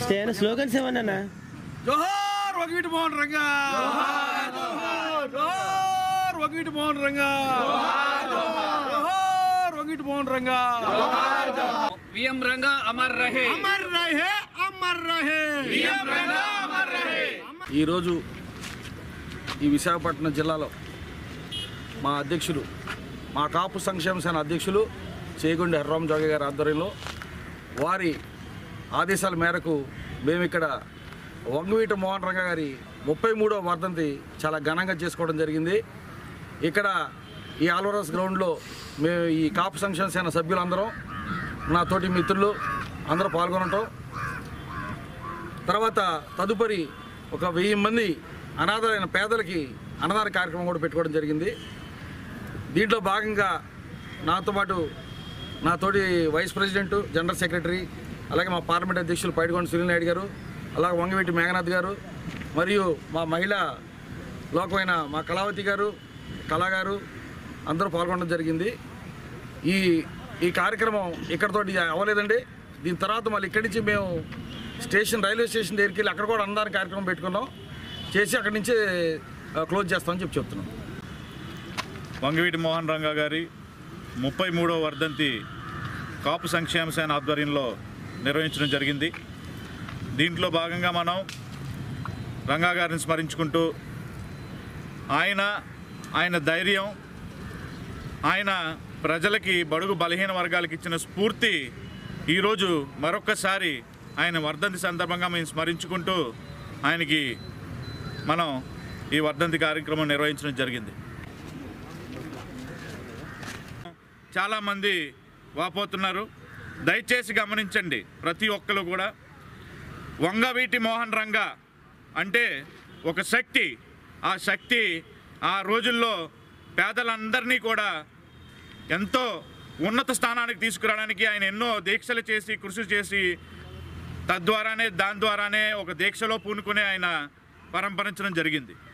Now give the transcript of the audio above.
ఏమైనా స్లోగన్స్ ఏమన్నా జోహార్ వకీటి మోహన్ రంగా జోహార్ వకీటి మోహన్ రంగా జోహార్ వకీటి మోహన్ రంగా విఎం రంగా అమర్ రహే అమర్ రహే అమర్ రహే ఈరోజు ఈ విశాఖపట్నం జిల్లాలో మా అధ్యక్షులు మా కాపు సంక్షేమ సేన అధ్యక్షులు చేగుండి హర్రామ్ జోగి గారి ఆధ్వర్యంలో వారి ఆదేశాల మేరకు మేము ఇక్కడ వంగవీట మోహన్ రంగ గారి ముప్పై మూడవ వర్ధంతి చాలా ఘనంగా చేసుకోవడం జరిగింది ఇక్కడ ఈ ఆల్వరస్ గ్రౌండ్లో మేము ఈ కాపు సంక్షేమ సేన సభ్యులందరం నా తోటి మిత్రులు అందరూ పాల్గొనటం తర్వాత తదుపరి ఒక వెయ్యి మంది అనాథలైన పేదలకి అన్నదాన కార్యక్రమం కూడా పెట్టుకోవడం జరిగింది దీంట్లో భాగంగా నాతో పాటు నా తోటి వైస్ ప్రెసిడెంట్ జనరల్ సెక్రటరీ అలాగే మా పార్లమెంట్ అధ్యక్షులు పైడికొండ సునీల్ నాయుడు గారు అలాగే వంగవీటి మేఘనాథ్ గారు మరియు మా మహిళా లోకమైన మా కళావతి గారు కళా గారు అందరూ పాల్గొనడం జరిగింది ఈ ఈ కార్యక్రమం ఇక్కడతోటి అవ్వలేదండి దీని తర్వాత మళ్ళీ ఇక్కడి నుంచి మేము స్టేషన్ రైల్వే స్టేషన్ దగ్గరికి వెళ్ళి అక్కడ కూడా అన్నదాన కార్యక్రమం పెట్టుకున్నాం చేసి అక్కడి నుంచే ఆ, క్లోజ్ చేస్తామని చెప్పి చెప్తున్నాం వంగవీటి మోహన్ రంగా గారి ముప్పై మూడవ వర్ధంతి కాపు సంక్షేమ సేన ఆధ్వర్యంలో నిర్వహించడం జరిగింది దీంట్లో భాగంగా మనం రంగా గారిని స్మరించుకుంటూ ఆయన ఆయన ధైర్యం ఆయన ప్రజలకి బడుగు బలహీన వర్గాలకు ఇచ్చిన స్ఫూర్తి ఈరోజు మరొక్కసారి ఆయన వర్ధంతి సందర్భంగా మేము స్మరించుకుంటూ ఆయనకి మనం ఈ వర్ధంతి కార్యక్రమం నిర్వహించడం జరిగింది చాలామంది వాపోతున్నారు దయచేసి గమనించండి ప్రతి ఒక్కరు కూడా వంగవీటి మోహన్ రంగ అంటే ఒక శక్తి ఆ శక్తి ఆ రోజుల్లో పేదలందరినీ కూడా ఎంతో ఉన్నత స్థానానికి తీసుకురావడానికి ఆయన ఎన్నో దీక్షలు చేసి కృషి చేసి తద్వారానే దాని ద్వారానే ఒక దీక్షలో పూనుకునే ఆయన పరంపరించడం జరిగింది